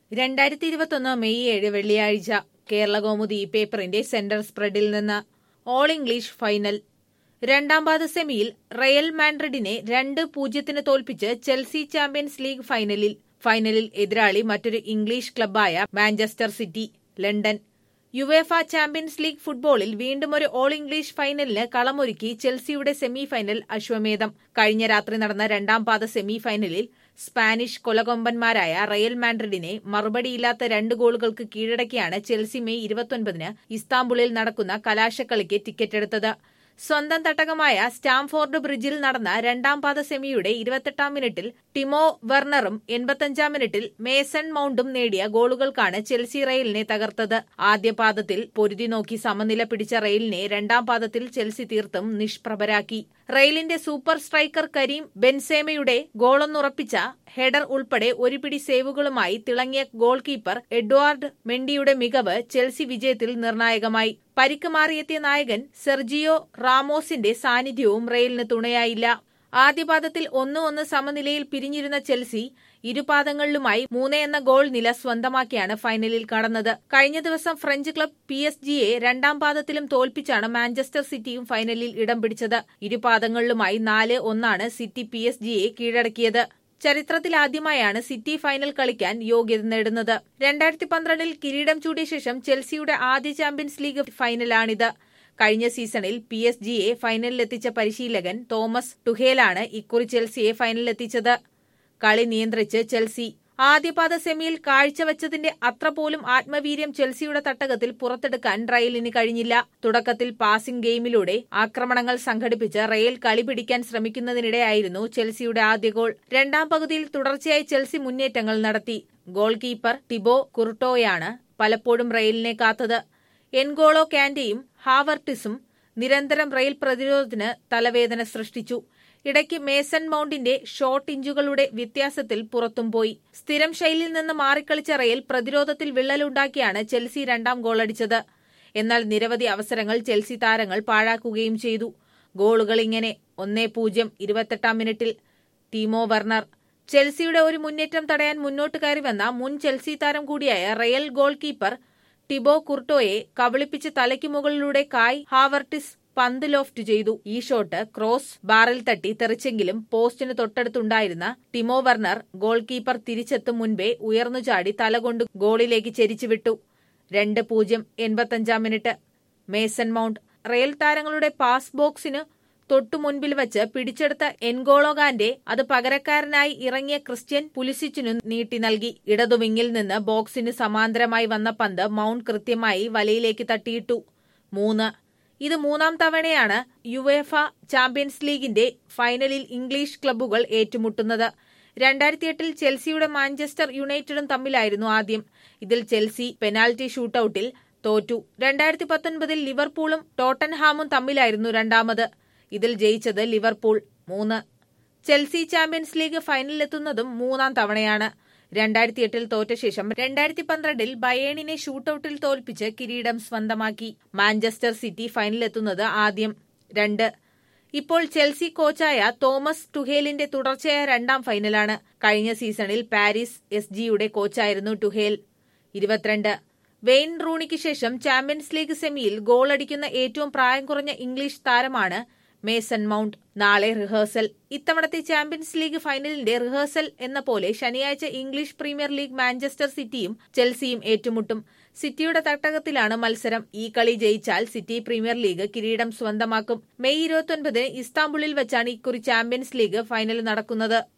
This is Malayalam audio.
രണ്ടായിരത്തി ഇരുപത്തൊന്ന് മെയ് ഏഴ് വെള്ളിയാഴ്ച കേരള കൗമുദി ഈ പേപ്പറിന്റെ സെന്റർ സ്പ്രെഡിൽ നിന്ന് ഓൾ ഇംഗ്ലീഷ് ഫൈനൽ രണ്ടാം പാദ സെമിയിൽ റയൽ മാൻഡ്രിഡിനെ രണ്ട് പൂജ്യത്തിന് തോൽപ്പിച്ച് ചെൽസി ചാമ്പ്യൻസ് ലീഗ് ഫൈനലിൽ ഫൈനലിൽ എതിരാളി മറ്റൊരു ഇംഗ്ലീഷ് ക്ലബ്ബായ Manchester City London UEFA Champions League ഫുട്ബോളിൽ വീണ്ടും ഒരു ഓൾ ഇംഗ്ലീഷ് ഫൈനലിന് കളമൊരുക്കി ചെൽസിയുടെ സെമി ഫൈനൽ അശ്വമേധം കഴിഞ്ഞ രാത്രി നടന്ന രണ്ടാം പാദ സെമി ഫൈനലിൽ സ്പാനിഷ് കൊലകൊമ്പന്മാരായ റയൽ മാൻഡ്രിഡിനെ മറുപടിയില്ലാത്ത രണ്ട് ഗോളുകൾക്ക് കീഴടക്കിയാണ് ചെൽസി മെയ് ഇരുപത്തൊൻപതിന് ഇസ്താംബുളിൽ നടക്കുന്ന കലാശക്കളിക്ക് ടിക്കറ്റെടുത്തത് സ്വന്തം തട്ടകമായ സ്റ്റാംഫോർഡ് ബ്രിഡ്ജിൽ നടന്ന രണ്ടാം പാദ സെമിയുടെ ഇരുപത്തെട്ടാം മിനിറ്റിൽ ടിമോ വെർണറും എൺപത്തഞ്ചാം മിനിറ്റിൽ മേസൺ മൌണ്ടും നേടിയ ഗോളുകൾക്കാണ് ചെൽസി റയലിനെ തകർത്തത് ആദ്യ പാദത്തിൽ പൊരുതി നോക്കി സമനില പിടിച്ച റയലിനെ രണ്ടാം പാദത്തിൽ ചെൽസി തീർത്തും നിഷ്പ്രഭരാക്കി റയലിന്റെ സൂപ്പർ സ്ട്രൈക്കർ കരീം ബെൻസേമയുടെ ഗോളൊന്നുറപ്പിച്ച ഹെഡർ ഉൾപ്പെടെ ഒരു പിടി സേവുകളുമായി തിളങ്ങിയ ഗോൾ കീപ്പർ എഡ്വാർഡ് മെൻഡിയുടെ മികവ് ചെൽസി വിജയത്തിൽ നിർണായകമായി പരിക്ക് മാറിയെത്തിയ നായകൻ സെർജിയോ റാമോസിന്റെ സാന്നിധ്യവും റയലിന് തുണയായില്ല ആദ്യപാദത്തിൽ ഒന്ന് ഒന്ന് സമനിലയിൽ പിരിഞ്ഞിരുന്ന ചെൽസി ഇരുപാദങ്ങളിലുമായി മൂന്ന് എന്ന ഗോൾ നില സ്വന്തമാക്കിയാണ് ഫൈനലിൽ കടന്നത് കഴിഞ്ഞ ദിവസം ഫ്രഞ്ച് ക്ലബ് പി എസ് ജിയെ രണ്ടാം പാദത്തിലും തോൽപ്പിച്ചാണ് മാഞ്ചസ്റ്റർ സിറ്റിയും ഫൈനലിൽ ഇടം പിടിച്ചത് ഇരുപാദങ്ങളിലുമായി നാല് ഒന്നാണ് സിറ്റി പി എസ് ജിയെ കീഴടക്കിയത് ചരിത്രത്തിലാദ്യമായാണ് സിറ്റി ഫൈനൽ കളിക്കാൻ യോഗ്യത നേടുന്നത് രണ്ടായിരത്തി പന്ത്രണ്ടിൽ കിരീടം ചൂടിയ ശേഷം ചെൽസിയുടെ ആദ്യ ചാമ്പ്യൻസ് ലീഗ് ഫൈനലാണിത് കഴിഞ്ഞ സീസണിൽ പി എസ് ജിയെ ഫൈനലിലെത്തിച്ച പരിശീലകൻ തോമസ് ടുഹേലാണ് ഇക്കുറി ചെൽസിയെ ഫൈനലിലെത്തിച്ചത് കളി നിയന്ത്രിച്ച് ചെൽസി ആദ്യപാദ സെമിയിൽ കാഴ്ചവെച്ചതിന്റെ അത്ര പോലും ആത്മവീര്യം ചെൽസിയുടെ തട്ടകത്തിൽ പുറത്തെടുക്കാൻ റയലിന് കഴിഞ്ഞില്ല തുടക്കത്തിൽ പാസിംഗ് ഗെയിമിലൂടെ ആക്രമണങ്ങൾ സംഘടിപ്പിച്ച് റയൽ കളി പിടിക്കാൻ ശ്രമിക്കുന്നതിനിടെയായിരുന്നു ചെൽസിയുടെ ആദ്യ ഗോൾ രണ്ടാം പകുതിയിൽ തുടർച്ചയായി ചെൽസി മുന്നേറ്റങ്ങൾ നടത്തി ഗോൾ കീപ്പർ ടിബോ കുർട്ടോയാണ് പലപ്പോഴും റയലിനെ കാത്തത് എൻഗോളോ കാന്റെയും ഹാവർട്ടിസും നിരന്തരം റെയിൽ പ്രതിരോധത്തിന് തലവേദന സൃഷ്ടിച്ചു ഇടയ്ക്ക് മേസൺ മൌണ്ടിന്റെ ഷോട്ട് ഇഞ്ചുകളുടെ വ്യത്യാസത്തിൽ പുറത്തും പോയി സ്ഥിരം ശൈലിയിൽ നിന്ന് മാറിക്കളിച്ച റെയിൽ പ്രതിരോധത്തിൽ വിള്ളലുണ്ടാക്കിയാണ് ചെൽസി രണ്ടാം ഗോളടിച്ചത് എന്നാൽ നിരവധി അവസരങ്ങൾ ചെൽസി താരങ്ങൾ പാഴാക്കുകയും ചെയ്തു ഗോളുകൾ ഇങ്ങനെ ഒന്നേ പൂജ്യം ഇരുപത്തെട്ടാം മിനിറ്റിൽ ടീമോ വർണർ ചെൽസിയുടെ ഒരു മുന്നേറ്റം തടയാൻ മുന്നോട്ട് കയറി വന്ന മുൻ ചെൽസി താരം കൂടിയായ റയൽ ഗോൾ കീപ്പർ ടിബോ കുർട്ടോയെ കബളിപ്പിച്ച് തലയ്ക്ക് മുകളിലൂടെ കായ് ഹാവർട്ടിസ് പന്ത് ലോഫ്റ്റ് ചെയ്തു ഈ ഷോട്ട് ക്രോസ് ബാറിൽ തട്ടി തെറിച്ചെങ്കിലും പോസ്റ്റിന് തൊട്ടടുത്തുണ്ടായിരുന്ന ടിമോ വർണർ ഗോൾ കീപ്പർ തിരിച്ചെത്തും മുൻപേ ഉയർന്നു ചാടി തലകൊണ്ട് ഗോളിലേക്ക് ചെരിച്ചുവിട്ടു രണ്ട് പൂജ്യം എൺപത്തഞ്ചാം മിനിറ്റ് മേസൺ മൌണ്ട് റയൽ താരങ്ങളുടെ പാസ് ബോക്സിന് തൊട്ടു മുൻപിൽ വച്ച് പിടിച്ചെടുത്ത എൻഗോളോഗാന്റെ അത് പകരക്കാരനായി ഇറങ്ങിയ ക്രിസ്ത്യൻ പുലിസിച്ചിനു നീട്ടി നൽകി ഇടതുവിങ്ങിൽ നിന്ന് ബോക്സിന് സമാന്തരമായി വന്ന പന്ത് മൌണ്ട് കൃത്യമായി വലയിലേക്ക് തട്ടിയിട്ടു മൂന്ന് ഇത് മൂന്നാം തവണയാണ് യുവേഫ ചാമ്പ്യൻസ് ലീഗിന്റെ ഫൈനലിൽ ഇംഗ്ലീഷ് ക്ലബ്ബുകൾ ഏറ്റുമുട്ടുന്നത് രണ്ടായിരത്തി എട്ടിൽ ചെൽസിയുടെ മാഞ്ചസ്റ്റർ യുണൈറ്റഡും തമ്മിലായിരുന്നു ആദ്യം ഇതിൽ ചെൽസി പെനാൽറ്റി ഷൂട്ടൌട്ടിൽ തോറ്റു രണ്ടായിരത്തി പത്തൊൻപതിൽ ലിവർപൂളും ടോട്ടൻഹാമും തമ്മിലായിരുന്നു രണ്ടാമത് ഇതിൽ ജയിച്ചത് ലിവർപൂൾ മൂന്ന് ചെൽസി ചാമ്പ്യൻസ് ലീഗ് ഫൈനലിലെത്തുന്നതും മൂന്നാം തവണയാണ് രണ്ടായിരത്തി എട്ടിൽ തോറ്റ ശേഷം രണ്ടായിരത്തി പന്ത്രണ്ടിൽ ബയേണിനെ ഷൂട്ടൌട്ടിൽ തോൽപ്പിച്ച് കിരീടം സ്വന്തമാക്കി മാഞ്ചസ്റ്റർ സിറ്റി ഫൈനലിലെത്തുന്നത് ആദ്യം രണ്ട് ഇപ്പോൾ ചെൽസി കോച്ചായ തോമസ് ടുഹേലിന്റെ തുടർച്ചയായ രണ്ടാം ഫൈനലാണ് കഴിഞ്ഞ സീസണിൽ പാരീസ് എസ് ജിയുടെ കോച്ചായിരുന്നു ടുഹേൽ ഇരുപത്തിരണ്ട് വെയിൻ റൂണിക്ക് ശേഷം ചാമ്പ്യൻസ് ലീഗ് സെമിയിൽ ഗോളടിക്കുന്ന ഏറ്റവും പ്രായം കുറഞ്ഞ ഇംഗ്ലീഷ് താരമാണ് മേസൺ മൌണ്ട് നാളെ റിഹേഴ്സൽ ഇത്തവണത്തെ ചാമ്പ്യൻസ് ലീഗ് ഫൈനലിന്റെ റിഹേഴ്സൽ എന്ന പോലെ ശനിയാഴ്ച ഇംഗ്ലീഷ് പ്രീമിയർ ലീഗ് മാഞ്ചസ്റ്റർ സിറ്റിയും ചെൽസിയും ഏറ്റുമുട്ടും സിറ്റിയുടെ തട്ടകത്തിലാണ് മത്സരം ഈ കളി ജയിച്ചാൽ സിറ്റി പ്രീമിയർ ലീഗ് കിരീടം സ്വന്തമാക്കും മെയ് ഇരുപത്തൊൻപതിന് ഇസ്താംബുളിൽ വെച്ചാണ് ഇക്കുറി ചാമ്പ്യൻസ് ലീഗ് ഫൈനൽ നടക്കുന്നത്